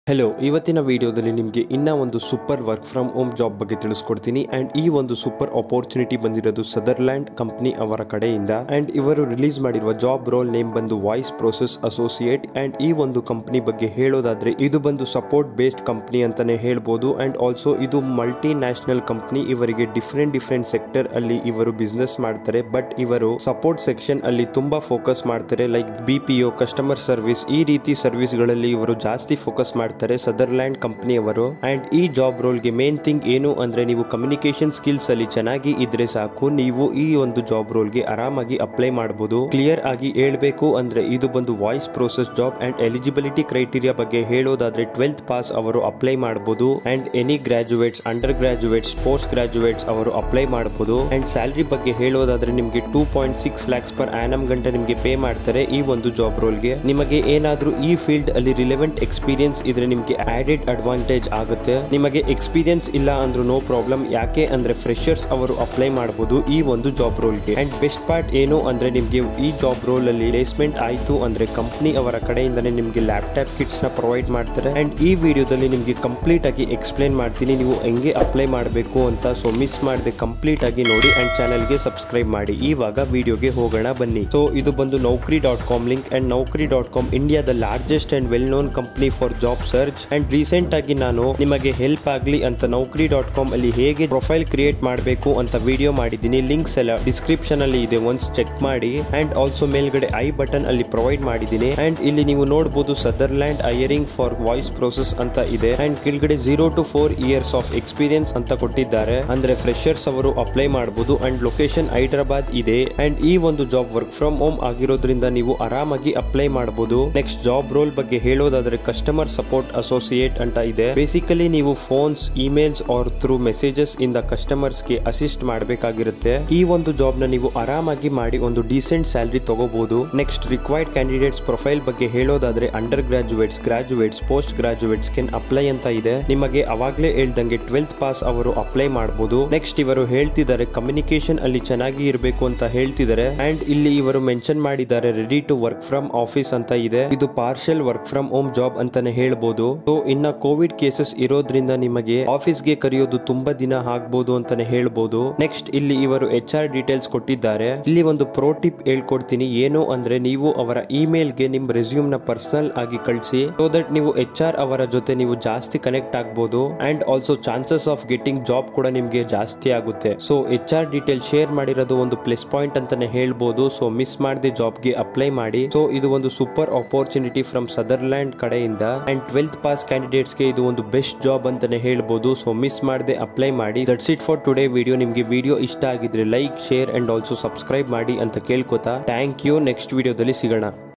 hello ಇವತ್ತಿನ ವಿಡಿಯೋದಲ್ಲಿ ನಿಮಗೆ ಇನ್ನ ಒಂದು super work from home job ಬಗ್ಗೆ ತಿಳಿಸ್ಕೊಡ್ತೀನಿ ಅಂಡ್ ಈ ಒಂದು ಸೂಪರ್ ಅಪರ್ಚುನಿಟಿ ಬಂದಿರೋದು ಸದರ್ಲ್ಯಾಂಡ್ ಕಂಪನಿ ಅವರ ಕಡೆಯಿಂದ ಅಂಡ್ ಇವರು ರಿಲೀಸ್ ಮಾಡಿರುವ ಜಾಬ್ ರೋಲ್ ನೇಮ್ ಬಂದು ವಾಯ್ಸ್ ಪ್ರೋಸೆಸ್ ಅಸೋಸಿಯೇಟ್ ಅಂಡ್ ಈ ಒಂದು ಕಂಪನಿ ಬಗ್ಗೆ ಹೇಳೋದಾದ್ರೆ ಇದು ಬಂದು ಸಪೋರ್ಟ್ ಬೇಸ್ಡ್ ಕಂಪನಿ ಅಂತಾನೆ ಹೇಳ್ಬೋದು ಅಂಡ್ ಆಲ್ಸೋ ಇದು ಮಲ್ಟಿ ನ್ಯಾಷನಲ್ ಕಂಪನಿ ಇವರಿಗೆ ಡಿಫ್ರೆಂಟ್ ಡಿಫ್ರೆಂಟ್ ಸೆಕ್ಟರ್ ಅಲ್ಲಿ ಇವರು ಬಿಸ್ನೆಸ್ ಮಾಡ್ತಾರೆ ಬಟ್ ಇವರು ಸಪೋರ್ಟ್ ಸೆಕ್ಷನ್ ಅಲ್ಲಿ ತುಂಬಾ ಫೋಕಸ್ ಮಾಡ್ತಾರೆ like B P O customer service ಈ ರೀತಿ ಸರ್ವಿಸ್ ಗಳಲ್ಲಿ ಇವರು ಜಾಸ್ತಿ ಫೋಕಸ್ ಮಾಡ್ತಾರೆ ಸದರ್ಲ್ಯಾಂಡ್ ಕಂಪನಿ ಅವರು ಅಂಡ್ ಈ ಜಾಬ್ ರೋಲ್ಗೆ ಮೇನ್ ಥಿಂಗ್ ಏನು ಅಂದ್ರೆ ನೀವು ಕಮ್ಯುನಿಕೇಶನ್ ಸ್ಕಿಲ್ಸ್ ಅಲ್ಲಿ ಚೆನ್ನಾಗಿ ಇದ್ರೆ ಸಾಕು ನೀವು ಈ ಒಂದು ಜಾಬ್ ರೋಲ್ಗೆ ಆರಾಮಾಗಿ ಅಪ್ಲೈ ಮಾಡಬಹುದು ಕ್ಲಿಯರ್ ಆಗಿ ಹೇಳ್ಬೇಕು ಅಂದ್ರೆ ಇದು ಬಂದು voice process job and eligibility criteria ಬಗ್ಗೆ ಹೇಳೋದಾದ್ರೆ ಟ್ವೆಲ್ತ್ ಪಾಸ್ ಅವರು ಅಪ್ಲೈ ಮಾಡಬಹುದು and any graduates undergraduates postgraduates ಅವರು ಅಪ್ಲೈ ಮಾಡಬಹುದು ಅಂಡ್ ಸ್ಯಾಲರಿ ಬಗ್ಗೆ ಹೇಳೋದಾದ್ರೆ ನಿಮಗೆ two point six lakhs per annum ಗಂಟೆ ನಿಮಗೆ ಪೇ ಮಾಡ್ತಾರೆ ಈ ಒಂದು ಜಾಬ್ ರೋಲ್ಗೆ ನಿಮಗೆ ಏನಾದ್ರೂ ಈ ಫೀಲ್ಡ್ ಅಲ್ಲಿ ರಿಲೆವೆಂಟ್ ಎಕ್ಸ್ಪೀರಿಯನ್ಸ್ ಇದ್ರೆ ನಿಮಗೆ ಆಡೆಡ್ ಅಡ್ವಾಂಟೇಜ್ ಆಗುತ್ತೆ ನಿಮಗೆ ಎಕ್ಸ್ಪೀರಿಯನ್ಸ್ ಇಲ್ಲ ಅಂದ್ರೂ ನೋ ಪ್ರಾಬ್ಲಮ್ ಯಾಕೆ ಅಂದ್ರೆ ಫ್ರೆಶರ್ಸ್ ಅವರು ಅಪ್ಲೈ ಮಾಡಬಹುದು ಈ ಒಂದು ಜಾಬ್ ರೋಲ್ಗೆ ಅಂಡ್ ಬೆಸ್ಟ್ ಪಾರ್ಟ್ ಏನು ಅಂದ್ರೆ ನಿಮಗೆ ಈ ಜಾಬ್ ರೋಲ್ ಅಲ್ಲಿ ಪ್ಲೇಸ್ಮೆಂಟ್ ಆಯ್ತು ಅಂದ್ರೆ ಕಂಪನಿ ಅವರ ಕಡೆಯಿಂದನೇ ನಿಮಗೆ ಲ್ಯಾಪ್ಟಾಪ್ ಕಿಟ್ಸ್ ನ ಪ್ರೊವೈಡ್ ಮಾಡ್ತಾರೆ ಅಂಡ್ ಈ ವಿಡಿಯೋದಲ್ಲಿ ನಿಮಗೆ ಕಂಪ್ಲೀಟ್ ಆಗಿ ಎಕ್ಸ್ಪ್ಲೈನ್ ಮಾಡ್ತೀನಿ ನೀವು ಹೆಂಗೆ ಅಪ್ಲೈ ಮಾಡಬೇಕು ಅಂತ ಸೊ ಮಿಸ್ ಮಾಡದೆ ಕಂಪ್ಲೀಟ್ ಆಗಿ ನೋಡಿ ಅಂಡ್ ಚಾನಲ್ಗೆ ಸಬ್ಸ್ಕ್ರೈಬ್ ಮಾಡಿ ಇವಾಗ ವಿಡಿಯೋಗೆ ಹೋಗೋಣ ಬನ್ನಿ ಸೊ ಇದು ಬಂದು Naukri dot com link and Naukri dot com ಇಂಡಿಯಾದ largest and well known company for job search and recent ಆಗಿ ನಾನು ನಿಮಗೆ ಹೆಲ್ಪ್ ಆಗಲಿ ಅಂತ ನೌಕರಿ ಡಾಟ್ ಕಾಮ್ ಅಲ್ಲಿ ಹೇಗೆ ಪ್ರೊಫೈಲ್ ಕ್ರಿಯೇಟ್ ಮಾಡಬೇಕು ಅಂತ ವಿಡಿಯೋ ಮಾಡಿದ್ದೀನಿ ಲಿಂಕ್ಸ್ ಎಲ್ಲ ಡಿಸ್ಕ್ರಿಪ್ಷನ್ ಅಲ್ಲಿ ಇದೆ ಒನ್ಸ್ ಚೆಕ್ ಮಾಡಿ ಅಂಡ್ ಆಲ್ಸೋ ಮೇಲ್ಗಡೆ ಐ ಬಟನ್ ಅಲ್ಲಿ ಪ್ರೊವೈಡ್ ಮಾಡಿದ್ದೀನಿ ಅಂಡ್ ಇಲ್ಲಿ ನೀವು ನೋಡಬಹುದು Sutherland hiring for voice process ಅಂತ ಇದೆ ಅಂಡ್ ಕೆಳಗಡೆ zero to four years of experience ಅಂತ ಕೊಟ್ಟಿದ್ದಾರೆ ಅಂದ್ರೆ ಫ್ರೆಶರ್ಸ್ ಅವರು ಅಪ್ಲೈ ಮಾಡಬಹುದು ಅಂಡ್ ಲೊಕೇಶನ್ ಹೈದರಾಬಾದ್ ಇದೆ ಅಂಡ್ ಈ ಒಂದು ಜಾಬ್ ವರ್ಕ್ ಫ್ರಮ್ ಹೋಮ್ ಆಗಿರೋದ್ರಿಂದ ನೀವು ಆರಾಮಾಗಿ ಅಪ್ಲೈ ಮಾಡಬಹುದು ನೆಕ್ಸ್ಟ್ ಜಾಬ್ ರೋಲ್ ಬಗ್ಗೆ ಹೇಳೋದಾದ್ರೆ ಕಸ್ಟಮರ್ ಸಪೋರ್ಟ್ ಅಸೋಸಿಯೇಟ್ ಅಂತ ಇದೆ ಬೇಸಿಕಲಿ ನೀವು phones emails or through messages ಇಂದ ಕಸ್ಟಮರ್ಸ್ ಗೆ ಅಸಿಸ್ಟ್ ಮಾಡಬೇಕಾಗಿರುತ್ತೆ ಈ ಒಂದು ಜಾಬ್ ನ ನೀವು ಆರಾಮಾಗಿ ಮಾಡಿ ಒಂದು ಡೀಸೆಂಟ್ ಸ್ಯಾಲರಿ ತಗೋಬಹುದು ನೆಕ್ಸ್ಟ್ ರಿಕ್ವೈರ್ಡ್ ಕ್ಯಾಂಡಿಡೇಟ್ಸ್ ಪ್ರೊಫೈಲ್ ಬಗ್ಗೆ ಹೇಳೋದಾದ್ರೆ undergraduates graduates postgraduates can apply ಅಂತ ಇದೆ ನಿಮಗೆ ಅವಾಗ್ಲೇ ಹೇಳ್ದಂಗೆ ಟ್ವೆಲ್ತ್ ಪಾಸ್ ಅವರು ಅಪ್ಲೈ ಮಾಡಬಹುದು ನೆಕ್ಸ್ಟ್ ಇವರು ಹೇಳ್ತಿದ್ದಾರೆ ಕಮ್ಯುನಿಕೇಶನ್ ಅಲ್ಲಿ ಚೆನ್ನಾಗಿ ಇರಬೇಕು ಅಂತ ಹೇಳ್ತಿದ್ದಾರೆ ಅಂಡ್ ಇಲ್ಲಿ ಇವರು ಮೆನ್ಷನ್ ಮಾಡಿದ್ದಾರೆ ready to work from office ಅಂತ ಇದೆ ಇದು partial work from home job ಅಂತಾನೆ ಹೇಳ್ಬೋದು ಸೊ ಇನ್ನ ಕೋವಿಡ್ ಕೇಸಸ್ ಇರೋದ್ರಿಂದ ನಿಮಗೆ ಆಫೀಸ್ಗೆ ಕರೆಯೋದು ತುಂಬಾ ದಿನ ಆಗ್ಬೋದು ಅಂತಾನೆ ಹೇಳ್ಬೋದು ನೆಕ್ಸ್ಟ್ ಇಲ್ಲಿ ಇವರು ಎಚ್ ಆರ್ ಡೀಟೇಲ್ಸ್ ಕೊಟ್ಟಿದ್ದಾರೆ ಇಲ್ಲಿ ಒಂದು ಪ್ರೋ ಟಿಪ್ ಹೇಳ್ಕೊಡ್ತೀನಿ ಏನು ಅಂದ್ರೆ ನೀವು ಅವರ ಇಮೇಲ್ ಗೆ ನಿಮ್ ರೆಸ್ಯೂಮ್ ನ ಪರ್ಸನಲ್ ಆಗಿ ಕಳಿಸಿ ಸೊ ದಟ್ ನೀವು ಎಚ್ ಆರ್ ಅವರ ಜೊತೆ ನೀವು ಜಾಸ್ತಿ ಕನೆಕ್ಟ್ ಆಗ್ಬೋದು and also chances of getting job ಕೂಡ ನಿಮ್ಗೆ ಜಾಸ್ತಿ ಆಗುತ್ತೆ so H R detail share ಮಾಡಿರೋದು ಒಂದು ಪ್ಲಸ್ ಪಾಯಿಂಟ್ ಅಂತಾನೆ ಹೇಳ್ಬೋದು ಸೊ ಮಿಸ್ ಮಾಡದೆ ಜಾಬ್ಗೆ ಅಪ್ಲೈ ಮಾಡಿ ಸೊ ಇದು ಒಂದು ಸೂಪರ್ ಅಪರ್ಚುನಿಟಿ ಫ್ರಮ್ ಸದರ್ಲ್ಯಾಂಡ್ ಕಡೆಯಿಂದ ಅಂಡ್ ಟ್ವೆಲ್ತ್ ಪಾಸ್ ಕ್ಯಾಂಡಿಡೇಟ್ಸ್ ಗೆ ಇದು ಒಂದು ಬೆಸ್ಟ್ ಜಾಬ್ ಅಂತಾನೆ ಹೇಳ್ಬೋದು ಸೊ ಮಿಸ್ ಮಾಡದೆ ಅಪ್ಲೈ ಮಾಡಿ that's it for today video ನಿಮ್ಗೆ ವಿಡಿಯೋ ಇಷ್ಟ ಆಗಿದ್ರೆ like share and also subscribe ಮಾಡಿ ಅಂತ ಕೇಳ್ಕೊತಾ ಥ್ಯಾಂಕ್ ಯು ನೆಕ್ಸ್ಟ್ ವಿಡಿಯೋದಲ್ಲಿ ಸಿಗೋಣ